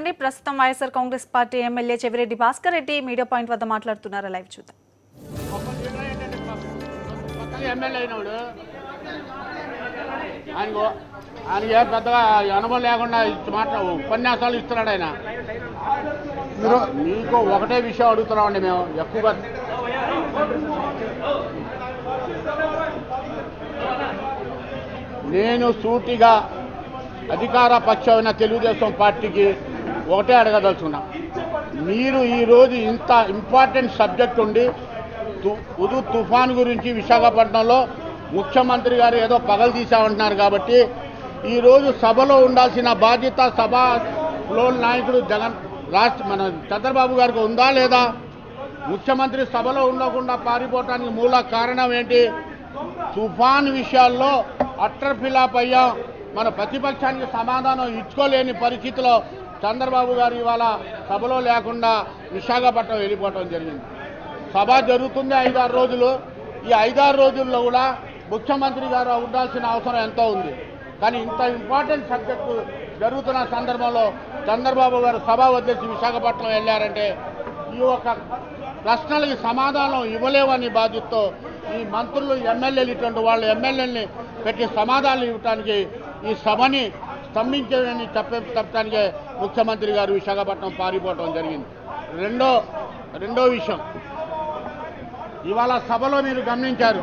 అండి ప్రస్తుతం YSR Congress party MLA Chevireddy Bhaskar Reddy media point వద్ద మాట్లాడుతున్నారు లైవ్ చూద్దాం కొత్తగా ఎమ్మెల్యే అయినవాడు ఆయనకు ఆయనకి ఏ పెద్దగా అనుభవం లేకుండా ఇచ్చి మాట ఉపన్యాసాలు ఇస్తున్నాడు ఆయన మీకు ఒకటే విషయం అడుగుతున్నామండి మేము ఎక్కువగా నేను సూటిగా అధికార పక్షమైన తెలుగుదేశం పార్టీకి ఒకటే అడగదలుచుకున్నా మీరు ఈరోజు ఇంత ఇంపార్టెంట్ సబ్జెక్ట్ ఉండి తు- ఉదు తుఫాన్ గురించి విశాఖపట్నంలో ముఖ్యమంత్రి గారు ఏదో పగలు తీసామంటున్నారు కాబట్టి ఈరోజు సభలో ఉండాల్సిన బాధ్యత సభలో నాయకుడు జగన్ రాష్ట్ర మన చంద్రబాబు గారికి ఉందా లేదా ముఖ్యమంత్రి సభలో ఉండకుండా పారిపోవటానికి మూల కారణం ఏంటి తుఫాన్ విషయాల్లో అట్టర్ ఫిలాప్ అయ్యాం మన ప్రతిపక్షానికి సమాధానం ఇచ్చుకోలేని పరిస్థితిలో చంద్రబాబు గారు ఇవాళ సభలో లేకుండా విశాఖపట్నం వెళ్ళిపోవటం జరిగింది సభ జరుగుతుంది ఐదారు రోజులు ఈ ఐదారు రోజుల్లో కూడా ముఖ్యమంత్రి గారు ఉండాల్సిన అవసరం ఎంతో ఉంది కానీ ఇంత ఇంపార్టెంట్ సబ్జెక్టు జరుగుతున్న సందర్భంలో చంద్రబాబు గారు సభ వదిలేసి విశాఖపట్నం వెళ్ళారంటే ఈ యొక్క ప్రశ్నలకి సమాధానం ఇవ్వలేవని బాధ్యతతో ఈ మంత్రులు ఎమ్మెల్యేలు ఇటువంటి వాళ్ళు ఎమ్మెల్యేలని పెట్టి సమాధానాలు ఇవ్వటానికి ఈ సభని స్తంభించాలని చెప్పే చెప్పడానికే ముఖ్యమంత్రి గారు విశాఖపట్నం పారిపోవటం జరిగింది రెండో రెండో విషయం ఇవాళ సభలో మీరు గమనించారు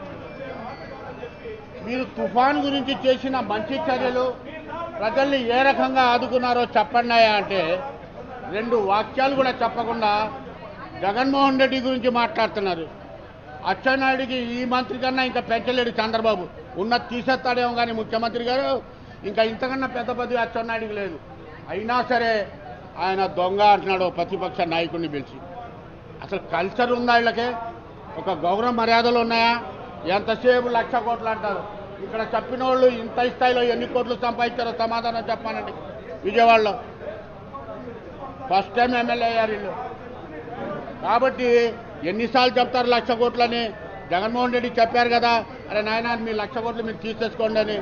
మీరు తుఫాన్ గురించి చేసిన మంచి చర్యలు ప్రజల్ని ఏ రకంగా ఆదుకున్నారో చెప్పండియా అంటే రెండు వాక్యాలు కూడా చెప్పకుండా జగన్మోహన్ రెడ్డి గురించి మాట్లాడుతున్నారు అచ్చెన్నాయుడికి ఈ మంత్రి కన్నా ఇంకా పెంచలేడు చంద్రబాబు ఉన్నది తీసేస్తాడేమో కానీ ముఖ్యమంత్రి గారు ఇంకా ఇంతకన్నా పెద్ద పదవి అచ్చెన్నాయుడికి లేదు అయినా సరే ఆయన దొంగ అంటున్నాడు ఓ ప్రతిపక్ష నాయకుడిని పిలిచి అసలు కల్చర్ ఉందా వీళ్ళకి ఒక గౌరవ మర్యాదలు ఉన్నాయా ఎంతసేపు లక్ష కోట్లు అంటారు ఇక్కడ చెప్పిన వాళ్ళు ఇంత స్థాయిలో ఎన్ని కోట్లు సంపాదించారో సమాధానం చెప్పానండి విజయవాడలో ఫస్ట్ టైం ఎమ్మెల్యే అయ్యారు వీళ్ళు కాబట్టి ఎన్నిసార్లు చెప్తారు లక్ష కోట్లని జగన్మోహన్ రెడ్డి చెప్పారు కదా అరే నాయన మీ లక్ష కోట్లు మీరు తీసేసుకోండి అని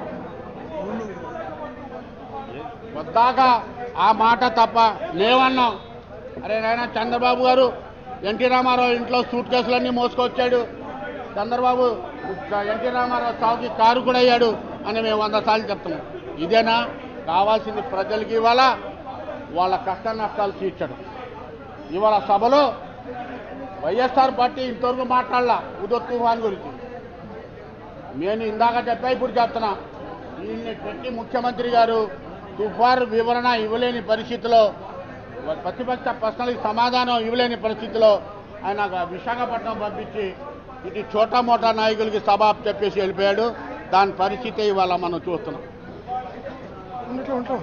వద్దాక ఆ మాట తప్ప లేవన్నాం అరే నాయన చంద్రబాబు గారు ఎన్టీ రామారావు ఇంట్లో సూట్ కేసులన్నీ మోసుకొచ్చాడు చంద్రబాబు ఎన్టీ రామారావు సాగుకి కారు కూడా అయ్యాడు అని మేము వంద సార్లు చెప్తున్నాం ఇదేనా కావాల్సింది ప్రజలకి ఇవాళ వాళ్ళ కష్ట నష్టాలు తీర్చడం ఇవాళ సభలో వైఎస్ఆర్ పార్టీ ఇంతవరకు మాట్లాడలా ఉదో తుఫాన్ గురించి నేను ఇందాక చెప్పా ఇప్పుడు చెప్తున్నా దీన్ని పెట్టి ముఖ్యమంత్రి గారు తుఫాన్ వివరణ ఇవ్వలేని పరిస్థితిలో ప్రతిపక్ష ప్రశ్నలకు సమాధానం ఇవ్వలేని పరిస్థితిలో ఆయన విశాఖపట్నం పంపించి ఇది చోటా మోటా నాయకులకి సభ చెప్పేసి వెళ్ళిపోయాడు దాని పరిస్థితి ఇవాళ మనం చూస్తున్నాం ఉన్నట్లు ఉంటాం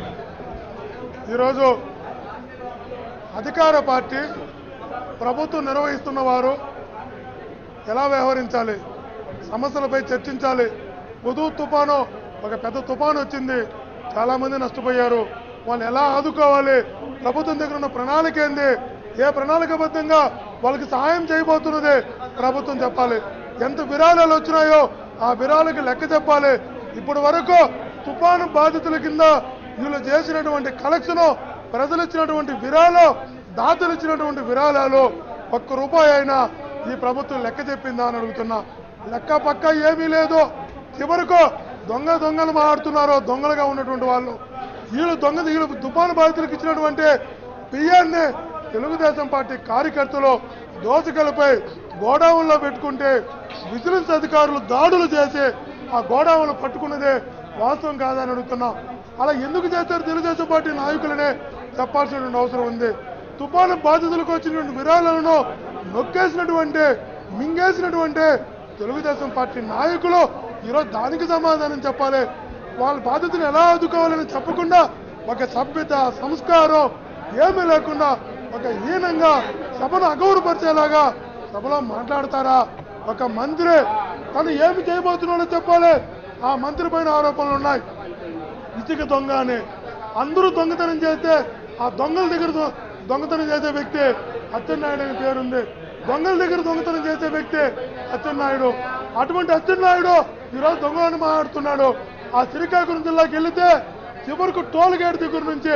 ఈరోజు అధికార పార్టీ ప్రభుత్వం నిర్వహిస్తున్న వారు ఎలా వ్యవహరించాలి సమస్యలపై చర్చించాలి పొదు తుఫాను ఒక పెద్ద తుఫాను వచ్చింది చాలామంది నష్టపోయారు వాళ్ళు ఎలా ఆదుకోవాలి ప్రభుత్వం దగ్గర ఉన్న ప్రణాళిక ఏంది ఏ ప్రణాళికబద్ధంగా వాళ్ళకి సహాయం చేయబోతున్నది ప్రభుత్వం చెప్పాలి ఎంత విరాళాలు వచ్చినాయో ఆ విరాళకి లెక్క చెప్పాలి ఇప్పటి వరకు తుఫాను బాధితుల కింద వీళ్ళు చేసినటువంటి కలెక్షన్ ప్రజలు ఇచ్చినటువంటి విరాళం దాతలు ఇచ్చినటువంటి విరాళాలు ఒక్క రూపాయి అయినా ఈ ప్రభుత్వం లెక్క చెప్పిందా అని అడుగుతున్నా లెక్క పక్క ఏమీ లేదు చివరకు దొంగ దొంగలు మాట్లాడుతున్నారో దొంగలుగా ఉన్నటువంటి వాళ్ళు వీళ్ళు దొంగ వీళ్ళు తుఫాను బాధితులకు ఇచ్చినటువంటి బియ్యాన్ని తెలుగుదేశం పార్టీ కార్యకర్తలు దోసకలపై గోడౌన్లో పెట్టుకుంటే విజిలెన్స్ అధికారులు దాడులు చేసి ఆ గోడౌన్లు పట్టుకున్నదే వాస్తవం కాదని అడుగుతున్నాం అలా ఎందుకు చేస్తారు తెలుగుదేశం పార్టీ నాయకులనే చెప్పాల్సినటువంటి అవసరం ఉంది తుఫాను బాధితులకు వచ్చినటువంటి విరాళాలను నొక్కేసినటువంటి మింగేసినటువంటి తెలుగుదేశం పార్టీ నాయకులు ఈరోజు దానికి సమాధానం చెప్పాలి వాళ్ళ బాధితులు ఎలా ఆదుకోవాలని చెప్పకుండా ఒక సభ్యత సంస్కారం ఏమీ లేకుండా ఒక హీనంగా సభను అగౌరవపరిచేలాగా సభలో మాట్లాడతారా ఒక మంత్రి తను ఏమి చేయబోతున్నాడో చెప్పాలి ఆ మంత్రి పైన ఆరోపణలు ఉన్నాయి ఇసుక దొంగ అని అందరూ దొంగతనం చేస్తే ఆ దొంగల దగ్గర దొ- దొంగతనం చేసే వ్యక్తి అచ్చెన్నాయుడు అనే పేరుంది దొంగల దగ్గర దొంగతనం చేసే వ్యక్తి అచ్చెన్నాయుడు అటువంటి అచ్చెన్నాయుడు ఈరోజు దొంగలని మాట్లాడుతున్నాడు ఆ శ్రీకాకుళం జిల్లాకి వెళితే చివరకు టోల్ గేట్ దగ్గర నుంచి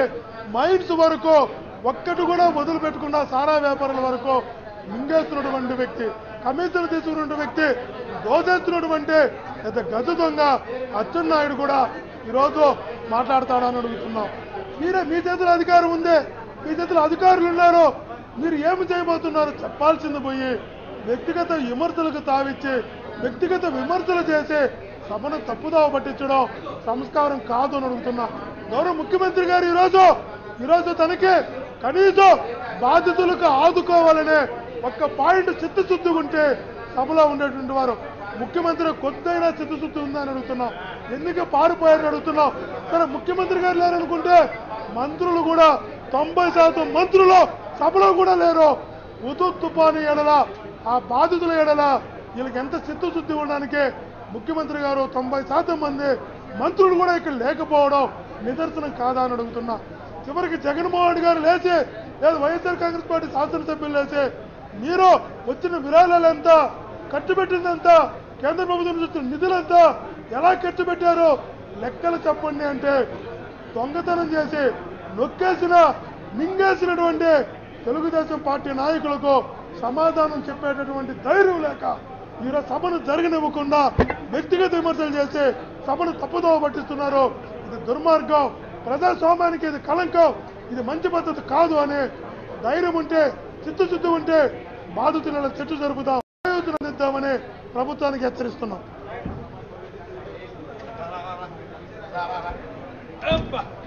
మైండ్స్ వరకు ఒక్కటి కూడా వదిలిపెట్టకుండా సారా వ్యాపారుల వరకు మింగేస్తున్నటువంటి వ్యక్తి కమిషన్లు తీసుకున్నటువంటి వ్యక్తి దోచేస్తున్నటువంటి పెద్ద గజ దొంగ అచ్చెన్నాయుడు కూడా ఈరోజు మాట్లాడతాడని అడుగుతున్నాం మీరే మీ చేతిలో అధికారం ఉంది మీ చేతిలో అధికారులు ఉన్నారు మీరు ఏమి చేయబోతున్నారు చెప్పాల్సింది పోయి వ్యక్తిగత విమర్శలకు తావిచ్చి వ్యక్తిగత విమర్శలు చేసి సభను తప్పుదావ పట్టించడం సంస్కారం కాదు అని అడుగుతున్నా గౌరవ ముఖ్యమంత్రి గారు ఈరోజు ఈరోజు తనకి కనీసం బాధితులకు ఆదుకోవాలనే ఒక్క పాయింట్ చిత్తశుద్ధి ఉంటే సభలో ఉండేటువంటి వారు ముఖ్యమంత్రి కొద్దైనా చిత్తశుద్ధి ఉందని అడుగుతున్నాం ఎందుకు పారిపోయారని అడుగుతున్నాం సరే ముఖ్యమంత్రి గారు లేరనుకుంటే మంత్రులు కూడా తొంభై శాతం మంత్రులు సభలో కూడా లేరు ఉదు తుఫాను ఎడల ఆ బాధితుల ఎడల వీళ్ళకి ఎంత చిత్తశుద్ధి ఉండడానికి ముఖ్యమంత్రి గారు తొంభై శాతం మంది మంత్రులు కూడా ఇక్కడ లేకపోవడం నిదర్శనం కాదా అని అడుగుతున్నా చివరికి జగన్మోహన్ రెడ్డి గారు లేచి లేదు వైఎస్ఆర్ కాంగ్రెస్ పార్టీ శాసనసభ్యులు లేచి మీరు వచ్చిన విరాళాలంతా ఖర్చు పెట్టిందంతా కేంద్ర ప్రభుత్వం నుంచి వచ్చిన నిధులంతా ఎలా ఖర్చు పెట్టారో లెక్కలు చెప్పండి అంటే దొంగతనం చేసి నొక్కేసిన మింగేసినటువంటి తెలుగుదేశం పార్టీ నాయకులకు సమాధానం చెప్పేటటువంటి ధైర్యం లేక ఈరోజు సభను జరగనివ్వకుండా వ్యక్తిగత విమర్శలు చేసి సభను తప్పుదోవ పట్టిస్తున్నారు ఇది దుర్మార్గం ప్రజాస్వామ్యానికి ఇది కలంకం ఇది మంచి పద్ధతి కాదు అని ధైర్యం ఉంటే చిత్తశుద్ధి ఉంటే బాధితుల చెట్టు జరుపుదాం ప్రయోజనం అందిద్దామని ప్రభుత్వానికి హెచ్చరిస్తున్నాం Caramba!